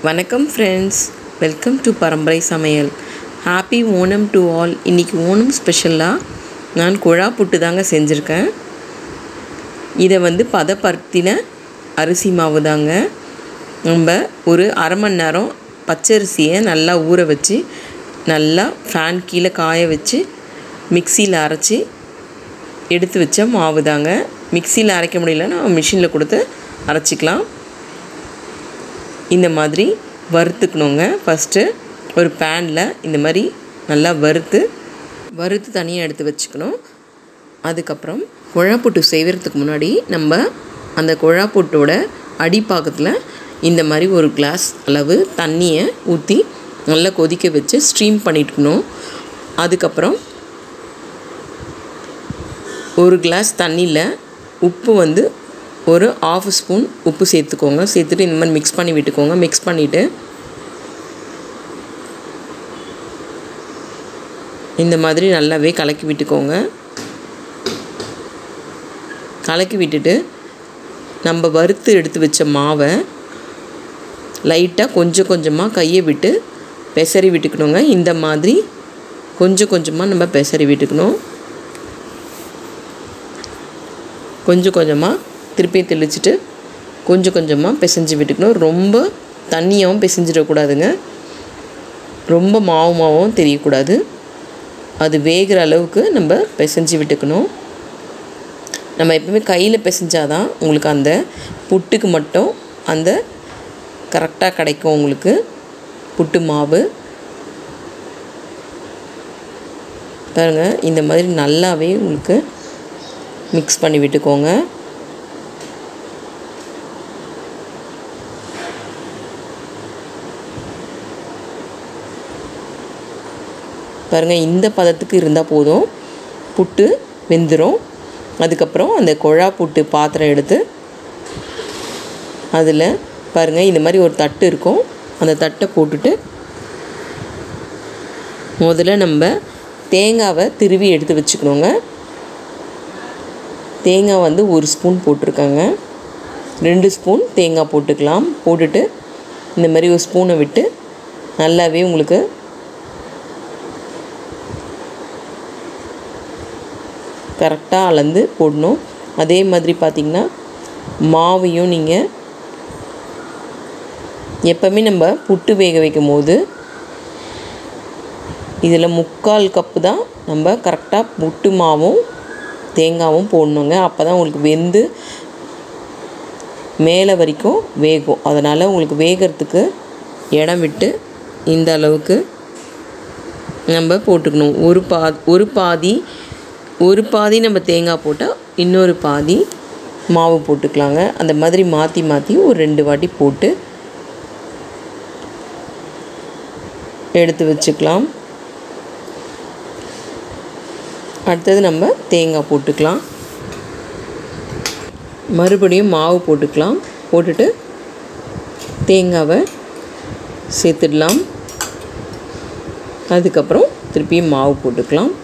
வணக்கம் friends welcome to பரம்பரை சமையல் ஹாப்பி ஓணம் டு ஆல் இன்றைக்கி ஓணம் ஸ்பெஷலாக நான் குழா புட்டு தாங்க செஞ்சுருக்கேன் இதை வந்து பதப்படுத்தின அரிசி மாவு தாங்க நம்ம ஒரு அரை மணி நேரம் பச்சரிசியை நல்லா ஊற வச்சு நல்லா ஃபேன் கீழே காய வச்சு மிக்சியில் அரைச்சி எடுத்து வச்ச மாவு தாங்க மிக்சியில் அரைக்க முடியலன்னா மிஷினில் கொடுத்து அரைச்சிக்கலாம் இந்த மாதிரி வறுத்துக்கணுங்க ஃபஸ்ட்டு ஒரு பேனில் இந்த மாதிரி நல்லா வறுத்து வறுத்து தனியாக எடுத்து வச்சுக்கணும் அதுக்கப்புறம் குழாப்புட்டு செய்கிறதுக்கு முன்னாடி நம்ம அந்த குழாப்புட்டோட அடிப்பாக்கத்தில் இந்த மாதிரி ஒரு கிளாஸ் அளவு தண்ணியை ஊற்றி நல்லா கொதிக்க வச்சு ஸ்ட்ரீம் பண்ணிட்டுக்கணும் அதுக்கப்புறம் ஒரு கிளாஸ் தண்ணியில் உப்பு வந்து ஒரு ஆஃப் ஸ்பூன் உப்பு சேர்த்துக்கோங்க சேர்த்துட்டு இந்த மாதிரி மிக்ஸ் பண்ணி விட்டுக்கோங்க மிக்ஸ் பண்ணிவிட்டு இந்த மாதிரி நல்லாவே கலக்கி விட்டுக்கோங்க கலக்கி விட்டுட்டு நம்ம வறுத்து எடுத்து வச்ச மாவை லைட்டாக கொஞ்சம் கொஞ்சமாக கையை விட்டு பெசரி விட்டுக்கணுங்க இந்த மாதிரி கொஞ்சம் கொஞ்சமாக நம்ம பெசரி விட்டுக்கணும் கொஞ்சம் கொஞ்சமாக திருப்பி தெளிச்சிட்டு கொஞ்சம் கொஞ்சமாக பிசைஞ்சு விட்டுக்கணும் ரொம்ப தண்ணியாகவும் பிசைஞ்சிடக்கூடாதுங்க ரொம்ப மாவு மாவும் தெரியக்கூடாது அது வேகிற அளவுக்கு நம்ம பிசைஞ்சு விட்டுக்கணும் நம்ம எப்பவுமே கையில் பிசைஞ்சாதான் உங்களுக்கு அந்த புட்டுக்கு மட்டும் அந்த கரெக்டாக கிடைக்கும் உங்களுக்கு புட்டு மாவு பாருங்கள் இந்த மாதிரி நல்லாவே உங்களுக்கு மிக்ஸ் பண்ணி விட்டுக்கோங்க பாருங்கள் இந்த பதத்துக்கு இருந்தால் போதும் புட்டு வெந்துடும் அதுக்கப்புறம் அந்த குழா புட்டு பாத்திரம் எடுத்து அதில் பாருங்கள் இந்த மாதிரி ஒரு தட்டு இருக்கும் அந்த தட்டை போட்டுட்டு முதல்ல நம்ம தேங்காவை திருவி எடுத்து வச்சுக்கணுங்க தேங்காய் வந்து ஒரு ஸ்பூன் போட்டிருக்காங்க ரெண்டு ஸ்பூன் தேங்காய் போட்டுக்கலாம் போட்டுட்டு இந்த மாதிரி ஒரு ஸ்பூனை விட்டு நல்லாவே உங்களுக்கு கரெக்டாக அளந்து போடணும் அதே மாதிரி பார்த்திங்கன்னா மாவையும் நீங்கள் எப்போவுமே நம்ம புட்டு வேக வைக்கும் போது இதில் முக்கால் கப்பு தான் நம்ம கரெக்டாக புட்டு மாவும் தேங்காவும் போடணுங்க அப்போ தான் உங்களுக்கு வெந்து மேலே வரைக்கும் வேகும் அதனால் உங்களுக்கு வேகிறதுக்கு இடம் விட்டு இந்த அளவுக்கு நம்ம போட்டுக்கணும் ஒரு பா ஒரு பாதி ஒரு பாதி நம்ம தேங்காய் போட்டால் இன்னொரு பாதி மாவு போட்டுக்கலாங்க அந்த மாதிரி மாற்றி மாற்றி ஒரு ரெண்டு வாட்டி போட்டு எடுத்து வச்சுக்கலாம் அடுத்தது நம்ம தேங்காய் போட்டுக்கலாம் மறுபடியும் மாவு போட்டுக்கலாம் போட்டுட்டு தேங்காவை சேர்த்துடலாம் அதுக்கப்புறம் திருப்பியும் மாவு போட்டுக்கலாம்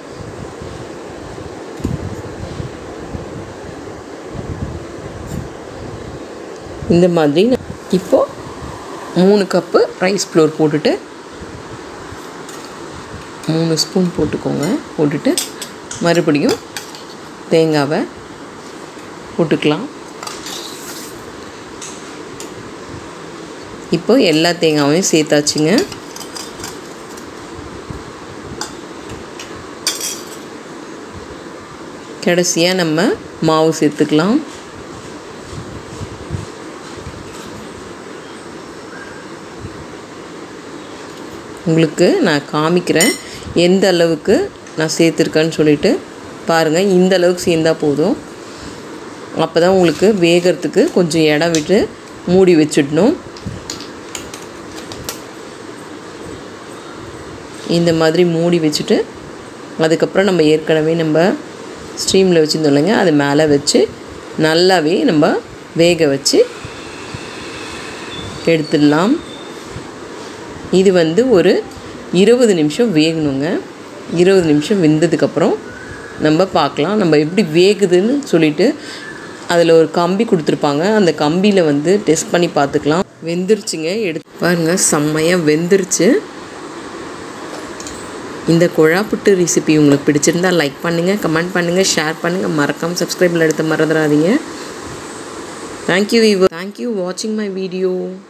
இந்த மாதிரி இப்போது மூணு கப்பு ரைஸ் ஃப்ளோர் போட்டுட்டு மூணு ஸ்பூன் போட்டுக்கோங்க போட்டுட்டு மறுபடியும் தேங்காவை போட்டுக்கலாம் இப்போ எல்லா தேங்காவையும் சேர்த்தாச்சுங்க கடைசியாக நம்ம மாவு சேர்த்துக்கலாம் உங்களுக்கு நான் காமிக்கிறேன் எந்த அளவுக்கு நான் சேர்த்துருக்கேன்னு சொல்லிட்டு பாருங்கள் இந்த அளவுக்கு சேர்ந்தால் போதும் அப்போ தான் உங்களுக்கு வேகிறதுக்கு கொஞ்சம் இடம் விட்டு மூடி வச்சிடணும் இந்த மாதிரி மூடி வச்சுட்டு அதுக்கப்புறம் நம்ம ஏற்கனவே நம்ம ஸ்ட்ரீமில் வச்சுருந்தோம் இல்லைங்க அது மேலே வச்சு நல்லாவே நம்ம வேக வச்சு எடுத்துடலாம் இது வந்து ஒரு இருபது நிமிஷம் வேகணுங்க இருபது நிமிஷம் வெந்ததுக்கப்புறம் நம்ம பார்க்கலாம் நம்ம எப்படி வேகுதுன்னு சொல்லிட்டு அதில் ஒரு கம்பி கொடுத்துருப்பாங்க அந்த கம்பியில் வந்து டெஸ்ட் பண்ணி பார்த்துக்கலாம் வெந்துருச்சுங்க எடுத்து பாருங்கள் செம்மையாக வெந்துருச்சு இந்த குழா புட்டு ரெசிபி உங்களுக்கு பிடிச்சிருந்தா லைக் பண்ணுங்கள் கமெண்ட் பண்ணுங்கள் ஷேர் பண்ணுங்கள் மறக்காமல் சப்ஸ்கிரைபில் எடுத்து மறந்துடாதீங்க தேங்க்யூ தேங்க்யூ வாட்சிங் மை வீடியோ